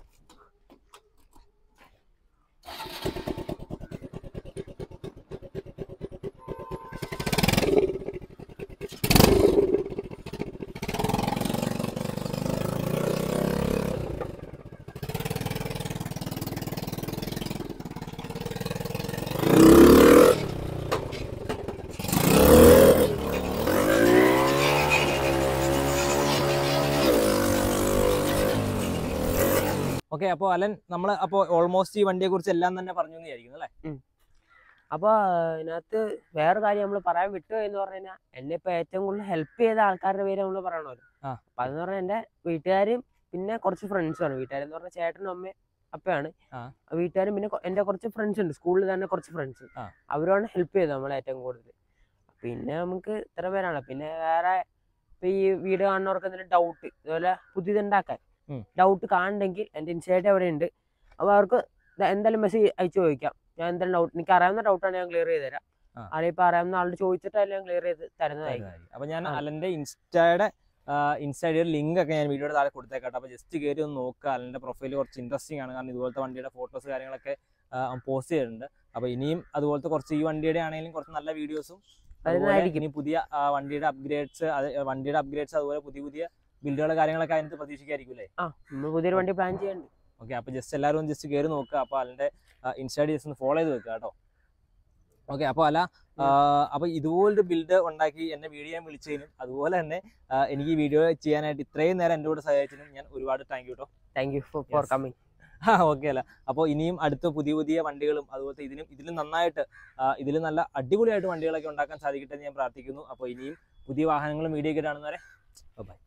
Speaker 2: ഓക്കെ അപ്പോൾ അലൻ നമ്മൾ അപ്പോൾ ഓൾമോസ്റ്റ് ഈ വണ്ടിയെ കുറിച്ച് എല്ലാം തന്നെ പറഞ്ഞു എന്ന് വിചാരിക്കുന്നു അല്ലേ
Speaker 1: അപ്പൊ ഇതിനകത്ത് വേറെ കാര്യം നമ്മൾ പറയാൻ വിട്ടു എന്ന് പറഞ്ഞു കഴിഞ്ഞാൽ എന്നെ ഇപ്പൊ ഏറ്റവും കൂടുതൽ ഹെൽപ്പ് ചെയ്ത ആൾക്കാരുടെ പേര് നമ്മൾ പറയണമല്ലോ
Speaker 2: ആ.
Speaker 1: അപ്പൊ അതെന്ന് പറഞ്ഞാൽ എന്റെ വീട്ടുകാരും പിന്നെ കുറച്ച് ഫ്രണ്ട്സും ആണ് വീട്ടുകാരെന്ന് പറഞ്ഞാൽ ചേട്ടനും അമ്മയും അപ്പയാണ്
Speaker 2: ആ.
Speaker 1: വീട്ടുകാരും പിന്നെ കൊ- എന്റെ കുറച്ച് ഫ്രണ്ട്സ് ഉണ്ട് സ്കൂളിൽ തന്നെ കുറച്ച് ഫ്രണ്ട്സ്
Speaker 2: ആ.
Speaker 1: അവരാണ് ഹെൽപ്പ് ചെയ്തത് നമ്മളെ ഏറ്റവും കൂടുതൽ പിന്നെ നമുക്ക് ഇത്ര പേരാണ് പിന്നെ വേറെ ഇപ്പൊ ഈ വീഡിയോ കാണുന്നവർക്ക് എന്തെങ്കിലും ഡൗട്ട് ഇതുപോലെ പുതിയതുണ്ടാക്കാൻ
Speaker 2: ഉം.
Speaker 1: ഡൗട്ട് കാണണമെങ്കിൽ എൻ്റെ ഇൻസ്റ്റൈറ്റ് അവിടെ ഉണ്ട് അപ്പോൾ അവർക്ക് ദാ എന്തായാലും മെസ്സേജ് അയച്ചു ചോദിക്കാം ഞാൻ എന്തായാലും ഡൗട്ട് എനിക്ക് അറിയാവുന്ന ഡൗട്ടാണ് ഞാൻ ക്ലിയർ ചെയ്ത് തരാം
Speaker 2: ആ.
Speaker 1: അറിയിപ്പോൾ അറിയാവുന്ന ആളോട് ചോദിച്ചിട്ടായാലും ഞാൻ ക്ലിയർ ചെയ്ത് തരുന്നതായിരിക്കും
Speaker 2: അപ്പൊ ഞാൻ
Speaker 1: ആ.
Speaker 2: അലന്റെ ഇൻസ്റ്റയുടെ ഇൻസ്റ്റയുടെ ഒരു ലിങ്ക് ഒക്കെ ഞാൻ വീഡിയോയുടെ താഴെ കൊടുത്തേക്കട്ടെ അപ്പോൾ ജസ്റ്റ് കയറി ഒന്ന് നോക്കുക അലന്റെ പ്രൊഫൈൽ കുറച്ച് ഇൻട്രസ്റ്റിംഗ് ആണ് കാരണം ഇതുപോലത്തെ വണ്ടിയുടെ ഫോട്ടോസ് കാര്യങ്ങളൊക്കെ പോസ്റ്റ് ചെയ്തിട്ടുണ്ട് അപ്പോൾ ഇനിയും അതുപോലത്തെ കുറച്ച് ഈ വണ്ടിയുടെ ആണെങ്കിലും കുറച്ച് നല്ല വീഡിയോസും
Speaker 1: വരുന്നതായിരിക്കും.
Speaker 2: ഇനി പുതിയ ആ, വണ്ടിയുടെ അപ്ഗ്രേഡ്സ് അത് വണ്ടിയുടെ അപ്ഗ്രേഡ്സ് അതുപോലെ പുതിയ പുതിയ ബിൽഡുകൾ കാര്യങ്ങളൊക്കെ അതിനകത്ത് പ്രതീക്ഷിക്കായിരിക്കും അല്ലേ
Speaker 1: ആ നമ്മൾ പുതിയൊരു വണ്ടി പ്ലാൻ ചെയ്യുന്നുണ്ട്
Speaker 2: ഓക്കെ അപ്പോൾ ജസ്റ്റ് എല്ലാവരും ഒന്ന് ജസ്റ്റ് കയറി നോക്കുക അപ്പോൾ അതിൻ്റെ ഇൻസ്റ്റാഡി ജസ്റ്റ് ഒന്ന് ഫോളോ ചെയ്ത് വെക്കുക കേട്ടോ ഓക്കെ അപ്പോൾ അല്ല അപ്പോൾ ഇതുപോലൊരു ബിൽഡ് ഉണ്ടാക്കി എന്നെ വീഡിയോ ചെയ്യാൻ വിളിച്ചതിനും അതുപോലെ തന്നെ ആ, എനിക്ക് ഈ വീഡിയോ ചെയ്യാനായിട്ട് ഇത്രയും നേരം എൻ്റെ കൂടെ സഹായിച്ചതിനും ഞാൻ ഒരുപാട് താങ്ക് യു കേട്ടോ
Speaker 1: thank you for for
Speaker 2: Yes.
Speaker 1: Coming
Speaker 2: ആ ഓക്കെ അല്ല അപ്പോൾ ഇനിയും അടുത്ത പുതിയ പുതിയ വണ്ടികളും അതുപോലത്തെ ഇതിനും ഇതിലും നന്നായിട്ട് ഇതിൽ നല്ല അടിപൊളിയായിട്ട് വണ്ടികളൊക്കെ ഉണ്ടാക്കാൻ സാധിക്കട്ടെ എന്ന് ഞാൻ പ്രാർത്ഥിക്കുന്നു അപ്പോൾ ഇനിയും പുതിയ വാഹനങ്ങളും വീഡിയോ ഒക്കെ കാണുന്നവരെ ബൈ